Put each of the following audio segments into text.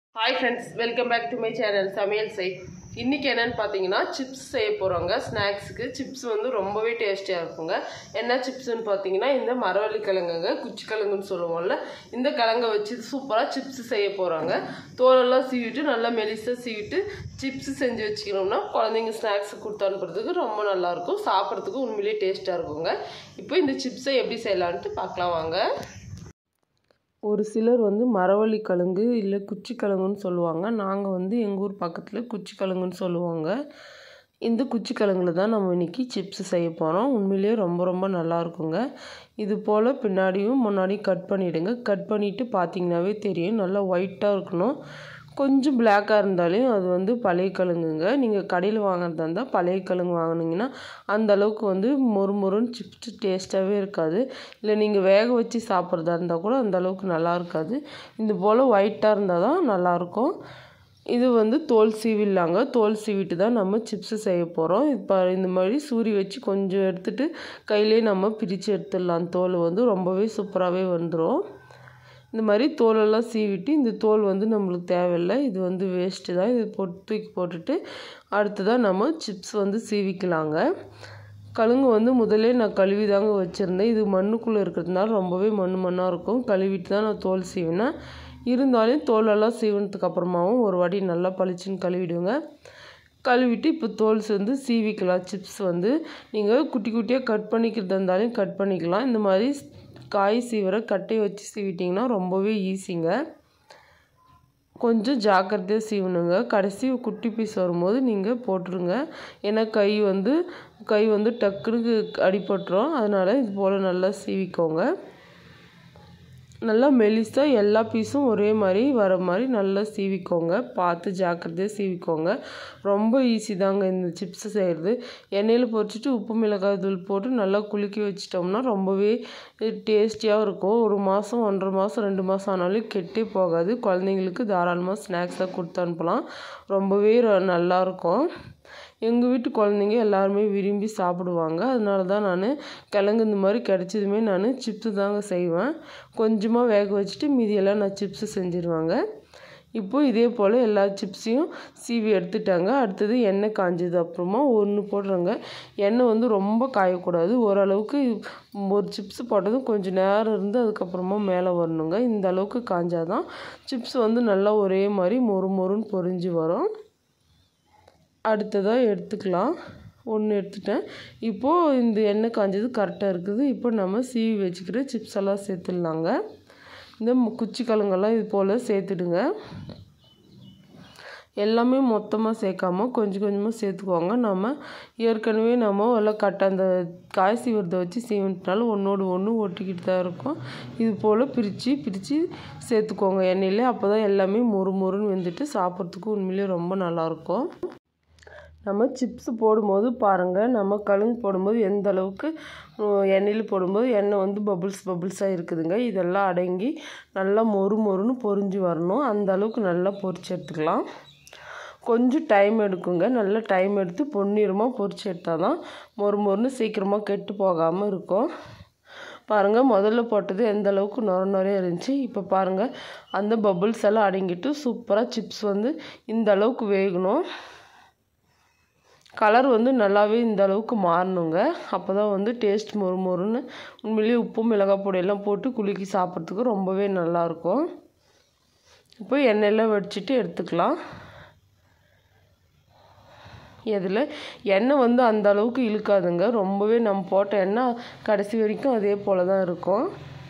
hi friends welcome back to my channel சமையல் செய் இன்றைக்கி என்னென்னு பார்த்தீங்கன்னா சிப்ஸ் செய்ய போகிறோங்க ஸ்நாக்ஸுக்கு சிப்ஸ் வந்து ரொம்பவே டேஸ்டியாக இருக்குங்க என்ன சிப்ஸ்னு பார்த்தீங்கன்னா இந்த மரவள்ளி கிழங்குங்க குச்சி கிழங்குன்னு சொல்லுவோம்ல இந்த கிழங்கை வச்சு சூப்பராக சிப்ஸ் செய்ய போகிறாங்க தோலெல்லாம் சீவிட்டு நல்லா மெலிசாக சீவிட்டு சிப்ஸ் செஞ்சு வச்சுக்கணும்னா குழந்தைங்க ஸ்நாக்ஸ் கொடுத்து அனுப்புறதுக்கு ரொம்ப நல்லாயிருக்கும் சாப்பிட்றதுக்கு உண்மையிலேயே டேஸ்ட்டாக இருக்குங்க இப்போ இந்த சிப்ஸை எப்படி செய்யலான்ட்டு பார்க்கலாம் வாங்க ஒரு சிலர் வந்து மரவள்ளி கிழங்கு இல்லை குச்சி கிழங்குன்னு சொல்லுவாங்க நாங்கள் வந்து எங்கள் ஊர் பக்கத்தில் குச்சி கிழங்குன்னு சொல்லுவாங்க இந்த குச்சி கிழங்குல தான் நம்ம இன்றைக்கி சிப்ஸ் செய்ய போகிறோம் உண்மையிலேயே ரொம்ப ரொம்ப நல்லா இருக்குங்க இது போல் பின்னாடியும் முன்னாடியும் கட் பண்ணிவிடுங்க கட் பண்ணிவிட்டு பார்த்தீங்கன்னாவே தெரியும் நல்லா ஒயிட்டாக இருக்கணும் கொஞ்சம் பிளாக்காக இருந்தாலும் அது வந்து பழைய கிழங்குங்க நீங்கள் கடையில் வாங்குறதா இருந்தால் பழைய கிழங்கு வாங்கினீங்கன்னா அந்த அளவுக்கு வந்து மொறு மொறுன்னு சிப்ஸ் டேஸ்ட்டாகவே இருக்காது இல்லை நீங்கள் வேக வச்சு சாப்பிட்றதா இருந்தால் கூட அந்த அளவுக்கு நல்லா இருக்காது இந்த போல் ஒயிட்டாக இருந்தால் தான் நல்லாயிருக்கும் இது வந்து தோல் சீவிடலாங்க தோல் சீவிட்டு தான் நம்ம சிப்ஸு செய்ய போகிறோம் இப்போ இந்த மாதிரி சூரி வச்சு கொஞ்சம் எடுத்துகிட்டு கையிலே நம்ம பிரித்து எடுத்துடலாம் தோல் வந்து ரொம்பவே சூப்பராகவே வந்துடும் இந்த மாதிரி தோலெல்லாம் சீவிட்டு இந்த தோல் வந்து நம்மளுக்கு தேவையில்லை இது வந்து வேஸ்ட்டு தான் இது போட்டு தூக்கி போட்டுட்டு அடுத்ததாக நம்ம சிப்ஸ் வந்து சீவிக்கலாங்க கழுங்கு வந்து முதல்ல நான் கழுவி தாங்க வச்சுருந்தேன் இது மண்ணுக்குள்ளே இருக்கிறதுனால ரொம்பவே மண் மண்ணாக இருக்கும் கழுவிட்டு தான் நான் தோல் சீவினேன் இருந்தாலும் தோலெல்லாம் சீவினதுக்கு அப்புறமாவும் ஒரு வாட்டி நல்லா பளிச்சுன்னு கழுவிடுங்க கழுவிட்டு இப்போ தோல் வந்து சீவிக்கலாம் சிப்ஸ் வந்து நீங்கள் குட்டி குட்டியாக கட் பண்ணிக்கிறதா இருந்தாலும் கட் பண்ணிக்கலாம் இந்த மாதிரி காய் சீவிர கட்டையை வச்சு சீவிட்டிங்கன்னா ரொம்பவே ஈஸிங்க கொஞ்சம் ஜாக்கிரதையாக சீவணுங்க கடைசி குட்டி பீஸ் வரும்போது நீங்கள் போட்டுருங்க ஏன்னா கை வந்து கை வந்து டக்குனுக்கு அடிபட்டுரும் அதனால் இது போல் நல்லா சீவிக்கோங்க நல்லா மெலிசாக எல்லா பீஸும் ஒரே மாதிரி வர மாதிரி நல்லா சீவிக்கோங்க பார்த்து ஜாக்கிரதையாக சீவிக்கோங்க ரொம்ப ஈஸி தாங்க இந்த சிப்ஸ் செய்கிறது எண்ணெயில் பொரிச்சிட்டு உப்பு மிளகாய் தூள் போட்டு நல்லா குலுக்கி வச்சிட்டோம்னா ரொம்பவே டேஸ்டியாக இருக்கும் ஒரு மாதம் ஒன்றரை மாதம் ரெண்டு மாதம் ஆனாலும் கெட்டே போகாது குழந்தைங்களுக்கு தாராளமாக ஸ்நாக்ஸாக கொடுத்து அனுப்பலாம் ரொம்பவே நல்லாயிருக்கும் எங்கள் வீட்டு குழந்தைங்க எல்லாருமே விரும்பி சாப்பிடுவாங்க அதனால தான் நான் கிழங்கு இந்த மாதிரி கிடச்சதுமே நான் சிப்ஸு தாங்க செய்வேன் கொஞ்சமாக வேக வச்சுட்டு மீதியெல்லாம் நான் சிப்ஸு செஞ்சுருவாங்க இப்போது இதே போல் எல்லா சிப்ஸையும் சீவி எடுத்துட்டாங்க அடுத்தது எண்ணெய் காஞ்சது அப்புறமா ஒன்று போடுறோங்க எண்ணெய் வந்து ரொம்ப காயக்கூடாது ஓரளவுக்கு ஒரு சிப்ஸ் போட்டதும் கொஞ்சம் நேரம் இருந்து அதுக்கப்புறமா மேலே வரணுங்க இந்த அளவுக்கு காஞ்சாதான் சிப்ஸ் வந்து நல்லா ஒரே மாதிரி மொறு மொறுன்னு பொரிஞ்சு வரும் அடுத்ததாக எடுத்துக்கலாம் ஒன்று எடுத்துட்டேன் இப்போது இந்த எண்ணெய் காஞ்சது கரெக்டாக இருக்குது இப்போ நம்ம சீவி வச்சுக்கிற சிப்ஸ் எல்லாம் சேர்த்துடலாங்க இந்த குச்சி கிழங்கெல்லாம் இது போல் சேர்த்துடுங்க எல்லாமே மொத்தமாக சேர்க்காம கொஞ்சம் கொஞ்சமாக சேர்த்துக்கோங்க நம்ம ஏற்கனவே நம்ம எல்லாம் கட்ட அந்த காய் சீவிரத்தை வச்சு சீவிட்டனால ஒன்றோடு ஒன்று ஒட்டிக்கிட்டு தான் இருக்கும் இது போல் பிரித்து பிரித்து சேர்த்துக்கோங்க எண்ணெயில் அப்போ தான் எல்லாமே மொறு மொறுன்னு வெந்துட்டு சாப்பிட்றதுக்கு உண்மையிலே ரொம்ப நல்லாயிருக்கும் நம்ம சிப்ஸ் போடும்போது பாருங்கள் நம்ம கழுங்கு போடும்போது எந்த அளவுக்கு எண்ணெயில் போடும்போது எண்ணெய் வந்து பபுள்ஸ் பபுள்ஸாக இருக்குதுங்க இதெல்லாம் அடங்கி நல்லா மொறு மொறுன்னு பொரிஞ்சு வரணும் அந்த அளவுக்கு நல்லா பொரிச்சு எடுத்துக்கலாம் கொஞ்சம் டைம் எடுக்குங்க நல்ல டைம் எடுத்து பொன்னிறமாக பொரிச்சு எடுத்தால் தான் மொறு மொறுன்னு சீக்கிரமாக கெட்டு போகாமல் இருக்கும் பாருங்கள் முதல்ல போட்டது எந்த அளவுக்கு நுர நுறைய இருந்துச்சு இப்போ பாருங்கள் அந்த பபுள்ஸ் எல்லாம் அடங்கிட்டு சூப்பராக சிப்ஸ் வந்து இந்த அளவுக்கு வேகணும் கலர் வந்து நல்லாவே இந்த அளவுக்கு மாறணுங்க அப்போ தான் வந்து டேஸ்ட் மொறு மொறுன்னு உண்மையிலேயே உப்பு மிளகாய் பொடியெல்லாம் போட்டு குலுக்கி சாப்பிட்றதுக்கு ரொம்பவே நல்லாயிருக்கும் இப்போ எண்ணெயெல்லாம் வடிச்சிட்டு எடுத்துக்கலாம் இதில் எண்ணெய் வந்து அந்த அளவுக்கு இழுக்காதுங்க ரொம்பவே நம்ம போட்ட எண்ணெய் கடைசி வரைக்கும் அதே போல் தான் இருக்கும்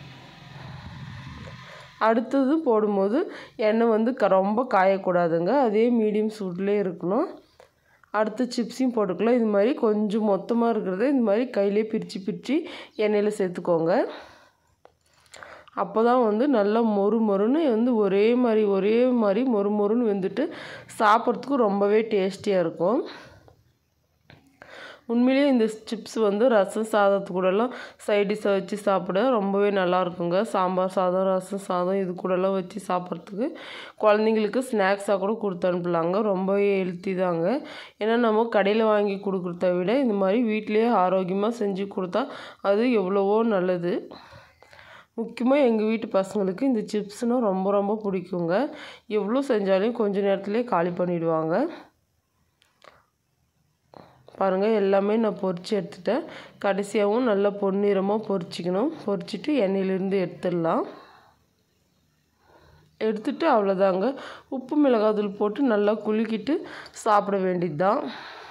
அடுத்தது போடும்போது எண்ணெய் வந்து க ரொம்ப காயக்கூடாதுங்க அதே மீடியம் சூட்லேயே இருக்கணும் அடுத்து சிப்ஸையும் போட்டுக்கலாம் இது மாதிரி கொஞ்சம் மொத்தமாக இருக்கிறத இந்த மாதிரி கையிலே பிரித்து பிரித்து எண்ணெயில் சேர்த்துக்கோங்க அப்போ தான் வந்து நல்லா மொறு மொறுன்னு வந்து ஒரே மாதிரி ஒரே மாதிரி மொறு மொறுன்னு வெந்துட்டு சாப்பிட்றதுக்கு ரொம்பவே டேஸ்டியாக இருக்கும் உண்மையிலேயே இந்த சிப்ஸ் வந்து ரசம் சாதத்து கூடலாம் சைடிஷாக வச்சு சாப்பிட ரொம்பவே நல்லா இருக்குங்க சாம்பார் சாதம் ரசம் சாதம் இது கூடலாம் வச்சு சாப்பிட்றதுக்கு குழந்தைங்களுக்கு ஸ்நாக்ஸாக கூட கொடுத்து அனுப்பலாங்க ரொம்பவே ஹெல்த்தி தாங்க ஏன்னா நம்ம கடையில் வாங்கி கொடுக்குறத விட இந்த மாதிரி வீட்டிலேயே ஆரோக்கியமாக செஞ்சு கொடுத்தா அது எவ்வளவோ நல்லது முக்கியமாக எங்கள் வீட்டு பசங்களுக்கு இந்த சிப்ஸ்னால் ரொம்ப ரொம்ப பிடிக்குங்க எவ்வளோ செஞ்சாலும் கொஞ்ச நேரத்துலேயே காலி பண்ணிடுவாங்க பாருங்கள் எல்லாமே நான் பொரித்து எடுத்துட்டேன் கடைசியாகவும் நல்லா பொன்னிறமாக பொரிச்சிக்கணும் பொரிச்சிட்டு எண்ணெயிலேருந்து எடுத்துடலாம் எடுத்துட்டு அவ்வளோதாங்க உப்பு மிளகாத்தூள் போட்டு நல்லா குலுக்கிட்டு சாப்பிட வேண்டியது தான்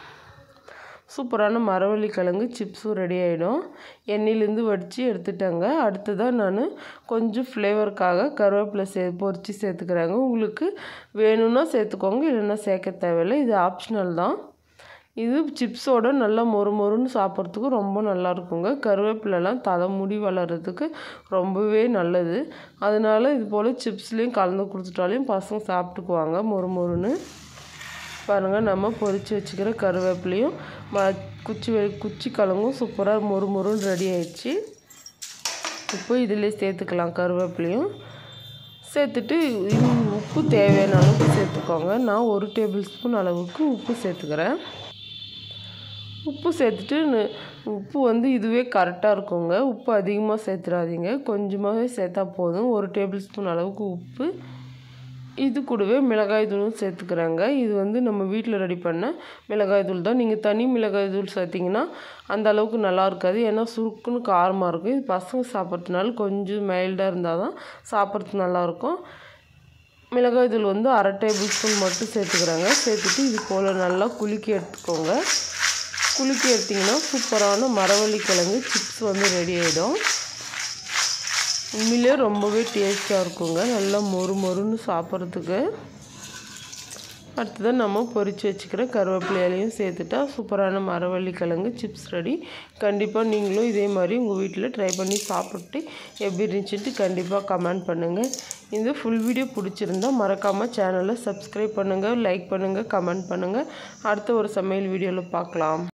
சூப்பரான மரவள்ளி கிழங்கு சிப்ஸும் ரெடி ஆகிடும் எண்ணெயிலேருந்து வடித்து எடுத்துட்டேங்க அடுத்ததாக நான் கொஞ்சம் ஃப்ளேவருக்காக கருவேப்பிலை சே பொரித்து சேர்த்துக்கிறேங்க உங்களுக்கு வேணும்னா சேர்த்துக்கோங்க இல்லைன்னா சேர்க்க தேவையில்லை இது ஆப்ஷனல் தான் இது சிப்ஸோட நல்லா மொறு மொறுன்னு சாப்பிட்றதுக்கு ரொம்ப நல்லா இருக்குங்க கருவேப்பிலெலாம் தலை முடி வளர்கிறதுக்கு ரொம்பவே நல்லது அதனால இது போல் சிப்ஸ்லேயும் கலந்து கொடுத்துட்டாலையும் பசங்க சாப்பிட்டுக்குவாங்க மொறு மொறுன்னு பாருங்கள் நம்ம பொரித்து வச்சுக்கிற கருவேப்பிலையும் ம குச்சி வெ குச்சி கிழங்கும் சூப்பராக மொறு மொறுன்னு ரெடி ஆயிடுச்சு இப்போ இதிலே சேர்த்துக்கலாம் கருவேப்பிலையும் சேர்த்துட்டு உப்பு தேவையான அளவுக்கு சேர்த்துக்கோங்க நான் ஒரு டேபிள் ஸ்பூன் அளவுக்கு உப்பு சேர்த்துக்கிறேன் உப்பு சேர்த்துட்டு உப்பு வந்து இதுவே கரெக்டாக இருக்குங்க உப்பு அதிகமாக சேர்த்துடாதீங்க கொஞ்சமாகவே சேர்த்தா போதும் ஒரு டேபிள் ஸ்பூன் அளவுக்கு உப்பு இது கூடவே மிளகாய் தூளும் சேர்த்துக்கிறேங்க இது வந்து நம்ம வீட்டில் ரெடி பண்ண மிளகாய் தூள் தான் நீங்கள் தனி மிளகாய் தூள் சேர்த்திங்கன்னா அந்த அளவுக்கு நல்லா இருக்காது ஏன்னா சுருக்குன்னு காரமாக இருக்கும் இது பசங்க சாப்பிட்றதுனால கொஞ்சம் மைல்டாக இருந்தால் தான் சாப்பிட்றதுக்கு நல்லாயிருக்கும் மிளகாய் தூள் வந்து அரை டேபிள் ஸ்பூன் மட்டும் சேர்த்துக்கிறாங்க சேர்த்துட்டு இது போல் நல்லா குலுக்கி எடுத்துக்கோங்க குலுக்கி எடுத்திங்கன்னா சூப்பரான மரவள்ளி கிழங்கு சிப்ஸ் வந்து ரெடி ஆகிடும் உண்மையிலே ரொம்பவே டேஸ்ட்டாக இருக்குங்க நல்லா மொறு மொறுன்னு சாப்பிட்றதுக்கு அடுத்ததாக நம்ம பொரித்து வச்சுக்கிற கருவேப்பிலையிலையும் சேர்த்துட்டா சூப்பரான மரவள்ளி கிழங்கு சிப்ஸ் ரெடி கண்டிப்பாக நீங்களும் இதே மாதிரி உங்கள் வீட்டில் ட்ரை பண்ணி சாப்பிட்டு எப்படி இருந்துச்சுட்டு கண்டிப்பாக கமெண்ட் பண்ணுங்கள் இந்த ஃபுல் வீடியோ பிடிச்சிருந்தா மறக்காமல் சேனலை சப்ஸ்கிரைப் பண்ணுங்கள் லைக் பண்ணுங்கள் கமெண்ட் பண்ணுங்கள் அடுத்த ஒரு சமையல் வீடியோவில் பார்க்கலாம்